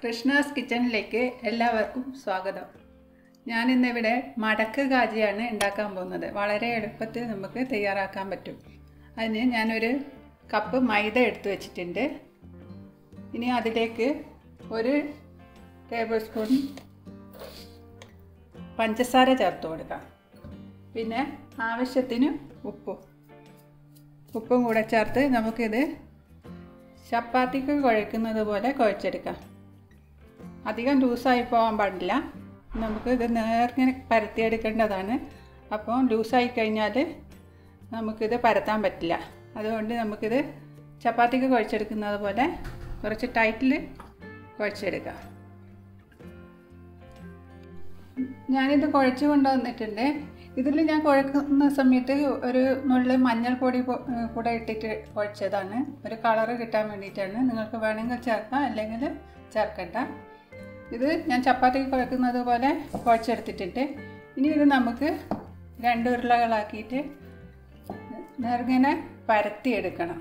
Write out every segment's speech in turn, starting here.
കൃഷ്ണാസ് കിച്ചണിലേക്ക് എല്ലാവർക്കും സ്വാഗതം ഞാനിന്നിവിടെ മടക്ക് കാജിയാണ് ഉണ്ടാക്കാൻ പോകുന്നത് വളരെ എളുപ്പത്തിൽ നമുക്ക് തയ്യാറാക്കാൻ പറ്റും അതിന് ഞാനൊരു കപ്പ് മൈദ എടുത്തു വെച്ചിട്ടുണ്ട് ഇനി അതിലേക്ക് ഒരു ടേബിൾ സ്പൂൺ പഞ്ചസാര ചേർത്ത് കൊടുക്കാം പിന്നെ ആവശ്യത്തിന് ഉപ്പും ഉപ്പും കൂടെ ചേർത്ത് നമുക്കിത് ചപ്പാത്തിക്ക് കുഴക്കുന്നത് പോലെ കുഴച്ചെടുക്കാം അധികം ലൂസായി പോകാൻ പാടില്ല നമുക്ക് ഇത് നേർങ്ങനെ പരത്തിയെടുക്കേണ്ടതാണ് അപ്പോൾ ലൂസായി കഴിഞ്ഞാൽ നമുക്കിത് പരത്താൻ പറ്റില്ല അതുകൊണ്ട് നമുക്കിത് ചപ്പാത്തിക്ക് കുഴച്ചെടുക്കുന്നത് പോലെ കുറച്ച് ടൈറ്റിൽ കുഴച്ചെടുക്കാം ഞാനിത് കുഴച്ച് കൊണ്ടുവന്നിട്ടുണ്ട് ഇതിൽ ഞാൻ കുഴക്കുന്ന സമയത്ത് ഒരു നുള്ളിൽ മഞ്ഞൾപ്പൊടി കൂടെ ഇട്ടിട്ട് കുഴച്ചതാണ് ഒരു കളറ് കിട്ടാൻ വേണ്ടിയിട്ടാണ് നിങ്ങൾക്ക് വേണമെങ്കിൽ ചേർക്കാം അല്ലെങ്കിൽ ചേർക്കണ്ട ഇത് ഞാൻ ചപ്പാത്തി കുഴക്കുന്നത് പോലെ കുഴച്ചെടുത്തിട്ടുണ്ട് ഇനി ഇത് നമുക്ക് രണ്ട് ഉരുളകളാക്കിയിട്ട് നേർങ്ങനെ പരത്തിയെടുക്കണം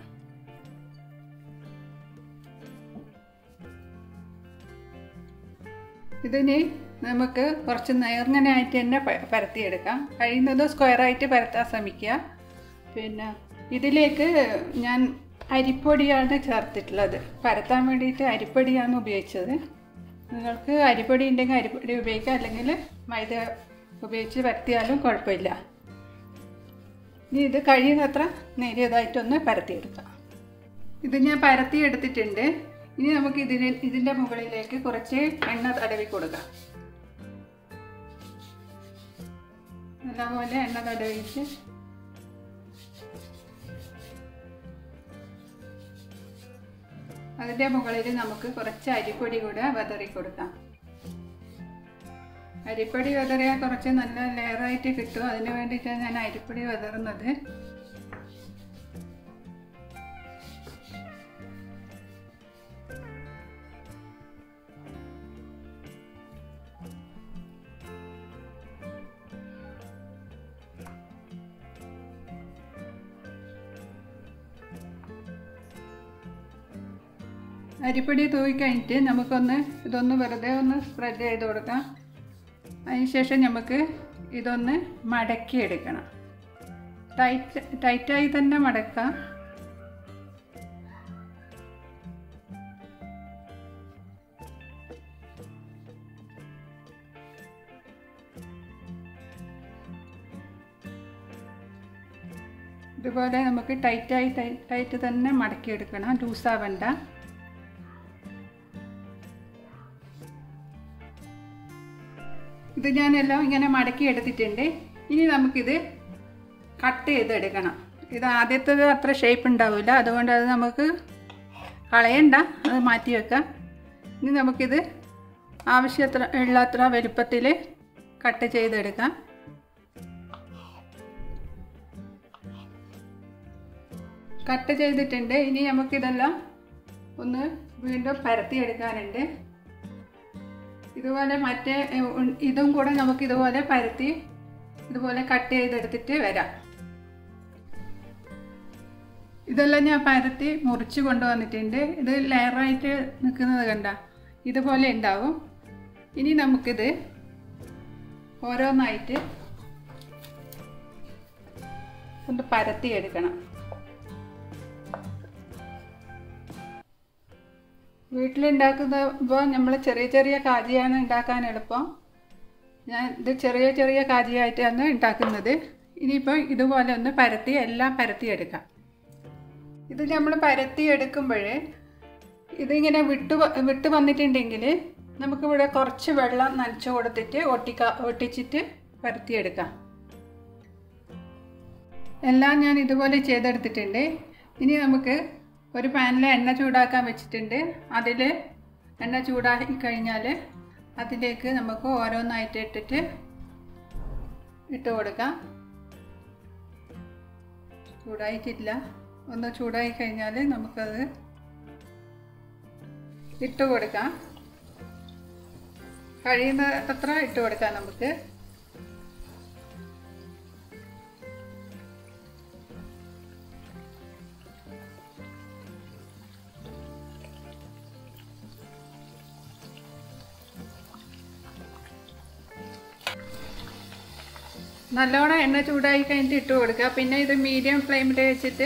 ഇതിന് നമുക്ക് കുറച്ച് നേർങ്ങനായിട്ട് തന്നെ പരത്തിയെടുക്കാം കഴിയുന്നത് സ്ക്വയറായിട്ട് പരത്താൻ ശ്രമിക്കുക പിന്നെ ഇതിലേക്ക് ഞാൻ അരിപ്പൊടിയാണ് ചേർത്തിട്ടുള്ളത് പരത്താൻ വേണ്ടിയിട്ട് അരിപ്പൊടിയാണ് ഉപയോഗിച്ചത് നിങ്ങൾക്ക് അരിപ്പൊടി ഉണ്ടെങ്കിൽ അരിപ്പൊടി ഉപയോഗിക്കാം അല്ലെങ്കിൽ മൈദ ഉപയോഗിച്ച് പരത്തിയാലും കുഴപ്പമില്ല ഇനി ഇത് കഴിയുന്നത്ര നേരിയതായിട്ടൊന്ന് പരത്തിയെടുക്കാം ഇത് ഞാൻ പരത്തി എടുത്തിട്ടുണ്ട് ഇനി നമുക്ക് ഇതിന് ഇതിൻ്റെ മുകളിലേക്ക് കുറച്ച് എണ്ണ തടവി കൊടുക്കാം നല്ലപോലെ എണ്ണ തടവിച്ച് അതിൻ്റെ മുകളിൽ നമുക്ക് കുറച്ച് അരിപ്പൊടി കൂടെ വെതറി കൊടുക്കാം അരിപ്പൊടി വെതറിയാൽ കുറച്ച് നല്ല ലെയറായിട്ട് കിട്ടും അതിന് വേണ്ടിയിട്ടാണ് ഞാൻ അരിപ്പൊടി വെതറുന്നത് അരിപ്പൊടി തൂവി കഴിഞ്ഞിട്ട് നമുക്കൊന്ന് ഇതൊന്ന് വെറുതെ ഒന്ന് സ്പ്രെഡ് ചെയ്ത് കൊടുക്കാം അതിനുശേഷം നമുക്ക് ഇതൊന്ന് മടക്കി എടുക്കണം ടൈറ്റ് ടൈറ്റായി തന്നെ മടക്കാം ഇതുപോലെ നമുക്ക് ടൈറ്റായി ടൈറ്റ് തന്നെ മടക്കിയെടുക്കണം ലൂസാവണ്ട ഇത് ഞാനെല്ലാം ഇങ്ങനെ മടക്കി എടുത്തിട്ടുണ്ട് ഇനി നമുക്കിത് കട്ട് ചെയ്തെടുക്കണം ഇത് ആദ്യത്തേത് അത്ര ഷേപ്പ് ഉണ്ടാവില്ല അതുകൊണ്ട് അത് നമുക്ക് കളയണ്ട അത് മാറ്റി വെക്കാം ഇനി നമുക്കിത് ആവശ്യത്ര ഉള്ളത്ര വലുപ്പത്തിൽ കട്ട് ചെയ്തെടുക്കാം കട്ട് ചെയ്തിട്ടുണ്ട് ഇനി നമുക്കിതെല്ലാം ഒന്ന് വീണ്ടും പരത്തിയെടുക്കാനുണ്ട് ഇതുപോലെ മറ്റേ ഇതും കൂടെ നമുക്ക് ഇതുപോലെ പരത്തി ഇതുപോലെ കട്ട് ചെയ്തെടുത്തിട്ട് വരാം ഇതെല്ലാം ഞാൻ പരത്തി മുറിച്ച് കൊണ്ടുവന്നിട്ടുണ്ട് ഇത് ലെയറായിട്ട് നിൽക്കുന്നത് കണ്ട ഇതുപോലെ ഉണ്ടാവും ഇനി നമുക്കിത് ഓരോന്നായിട്ട് ഒന്ന് പരത്തി എടുക്കണം വീട്ടിലുണ്ടാക്കുമ്പോൾ നമ്മൾ ചെറിയ ചെറിയ കാജിയാണ് ഉണ്ടാക്കാൻ എളുപ്പം ഞാൻ ഇത് ചെറിയ ചെറിയ കാജിയായിട്ടാണ് ഉണ്ടാക്കുന്നത് ഇനിയിപ്പോൾ ഇതുപോലെ ഒന്ന് പരത്തി എല്ലാം പരത്തിയെടുക്കാം ഇത് നമ്മൾ പരത്തി എടുക്കുമ്പോൾ ഇതിങ്ങനെ വിട്ട് വിട്ട് വന്നിട്ടുണ്ടെങ്കിൽ നമുക്കിവിടെ കുറച്ച് വെള്ളം നനച്ചു കൊടുത്തിട്ട് ഒട്ടിക്ക ഒട്ടിച്ചിട്ട് പരത്തിയെടുക്കാം എല്ലാം ഞാൻ ഇതുപോലെ ചെയ്തെടുത്തിട്ടുണ്ട് ഇനി നമുക്ക് ഒരു പാനിൽ എണ്ണ ചൂടാക്കാൻ വെച്ചിട്ടുണ്ട് അതിൽ എണ്ണ ചൂടാക്കി കഴിഞ്ഞാൽ അതിലേക്ക് നമുക്ക് ഓരോന്നായിട്ട് ഇട്ടിട്ട് ഇട്ട് കൊടുക്കാം ചൂടായിട്ടില്ല ഒന്ന് ചൂടായി കഴിഞ്ഞാൽ നമുക്കത് ഇട്ട് കൊടുക്കാം കഴിയുന്ന അത്ര ഇട്ട് കൊടുക്കാം നമുക്ക് നല്ലോണം എണ്ണ ചൂടായി കഴിഞ്ഞിട്ട് ഇട്ട് കൊടുക്കുക പിന്നെ ഇത് മീഡിയം ഫ്ലെയിമിൽ വെച്ചിട്ട്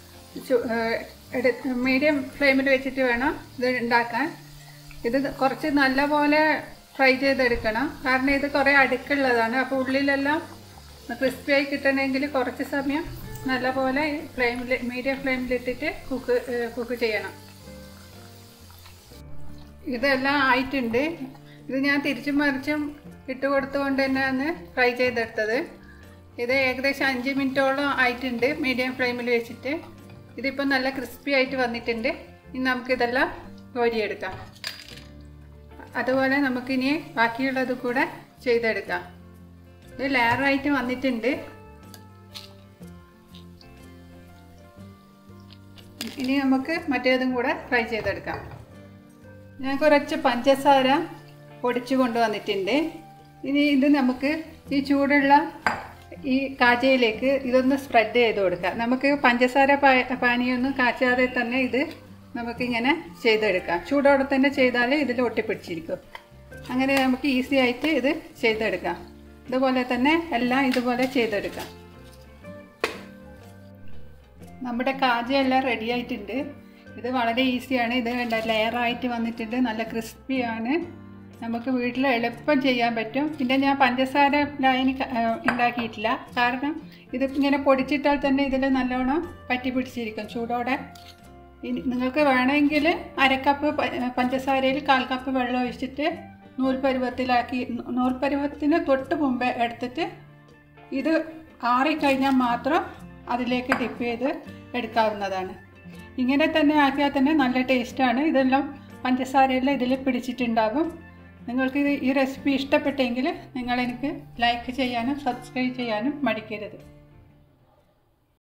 മീഡിയം ഫ്ലെയിമിൽ വെച്ചിട്ട് വേണം ഇത് ഉണ്ടാക്കാൻ ഇത് കുറച്ച് നല്ലപോലെ ഫ്രൈ ചെയ്തെടുക്കണം കാരണം ഇത് കുറേ അടുക്കുള്ളതാണ് അപ്പോൾ ഉള്ളിലെല്ലാം ക്രിസ്പി ആയി കിട്ടണമെങ്കിൽ കുറച്ച് സമയം നല്ലപോലെ ഫ്ലെയിമിൽ മീഡിയം ഫ്ലെയിമിലിട്ടിട്ട് കുക്ക് കുക്ക് ചെയ്യണം ഇതെല്ലാം ആയിട്ടുണ്ട് ഇത് ഞാൻ തിരിച്ചും മറിച്ചും ഇട്ട് കൊടുത്തുകൊണ്ട് തന്നെയാണ് ഫ്രൈ ചെയ്തെടുത്തത് ഇത് ഏകദേശം അഞ്ച് മിനിറ്റോളം ആയിട്ടുണ്ട് മീഡിയം ഫ്ലെയിമിൽ വെച്ചിട്ട് ഇതിപ്പോൾ നല്ല ക്രിസ്പി ആയിട്ട് വന്നിട്ടുണ്ട് ഇനി നമുക്കിതെല്ലാം കോരിയെടുക്കാം അതുപോലെ നമുക്കിനി ബാക്കിയുള്ളത് കൂടെ ചെയ്തെടുക്കാം ഇത് ലെയറായിട്ട് വന്നിട്ടുണ്ട് ഇനി നമുക്ക് മറ്റേതും കൂടെ ഫ്രൈ ചെയ്തെടുക്കാം ഞാൻ കുറച്ച് പഞ്ചസാര പൊടിച്ചു കൊണ്ടുവന്നിട്ടുണ്ട് ഇനി ഇത് നമുക്ക് ഈ ചൂടുള്ള ഈ കാജയിലേക്ക് ഇതൊന്ന് സ്പ്രെഡ് ചെയ്ത് കൊടുക്കാം നമുക്ക് പഞ്ചസാര പാനിയൊന്നും കാച്ചാതെ തന്നെ ഇത് നമുക്കിങ്ങനെ ചെയ്തെടുക്കാം ചൂടോടെ തന്നെ ചെയ്താൽ ഇതിൽ ഒട്ടിപ്പിടിച്ചിരിക്കും അങ്ങനെ നമുക്ക് ഈസി ആയിട്ട് ഇത് ചെയ്തെടുക്കാം ഇതുപോലെ തന്നെ എല്ലാം ഇതുപോലെ ചെയ്തെടുക്കാം നമ്മുടെ കാജയെല്ലാം റെഡി ആയിട്ടുണ്ട് ഇത് വളരെ ഈസിയാണ് ഇത് വേണ്ട ലെയറായിട്ട് വന്നിട്ടുണ്ട് നല്ല ക്രിസ്പിയാണ് നമുക്ക് വീട്ടിൽ എളുപ്പം ചെയ്യാൻ പറ്റും പിന്നെ ഞാൻ പഞ്ചസാര ലായനി ഉണ്ടാക്കിയിട്ടില്ല കാരണം ഇത് ഇങ്ങനെ പൊടിച്ചിട്ടാൽ തന്നെ ഇതിൽ നല്ലോണം പറ്റി പിടിച്ചിരിക്കും ചൂടോടെ ഇനി നിങ്ങൾക്ക് വേണമെങ്കിൽ അരക്കപ്പ് പഞ്ചസാരയിൽ കാൽ കപ്പ് വെള്ളം ഒഴിച്ചിട്ട് നൂൽപ്പരുവത്തിലാക്കി നൂൽപ്പരുവത്തിന് തൊട്ട് മുമ്പേ എടുത്തിട്ട് ഇത് ആറിക്കഴിഞ്ഞാൽ മാത്രം അതിലേക്ക് ഡിപ്പ് ചെയ്ത് എടുക്കാവുന്നതാണ് ഇങ്ങനെ തന്നെ ആക്കിയാൽ തന്നെ നല്ല ടേസ്റ്റാണ് ഇതെല്ലാം പഞ്ചസാരയെല്ലാം ഇതിൽ പിടിച്ചിട്ടുണ്ടാകും നിങ്ങൾക്ക് ഇത് ഈ റെസിപ്പി ഇഷ്ടപ്പെട്ടെങ്കിൽ നിങ്ങൾ എനിക്ക് ലൈക്ക് ചെയ്യാനും സബ്സ്ക്രൈബ് ചെയ്യാനും മടിക്കരുത്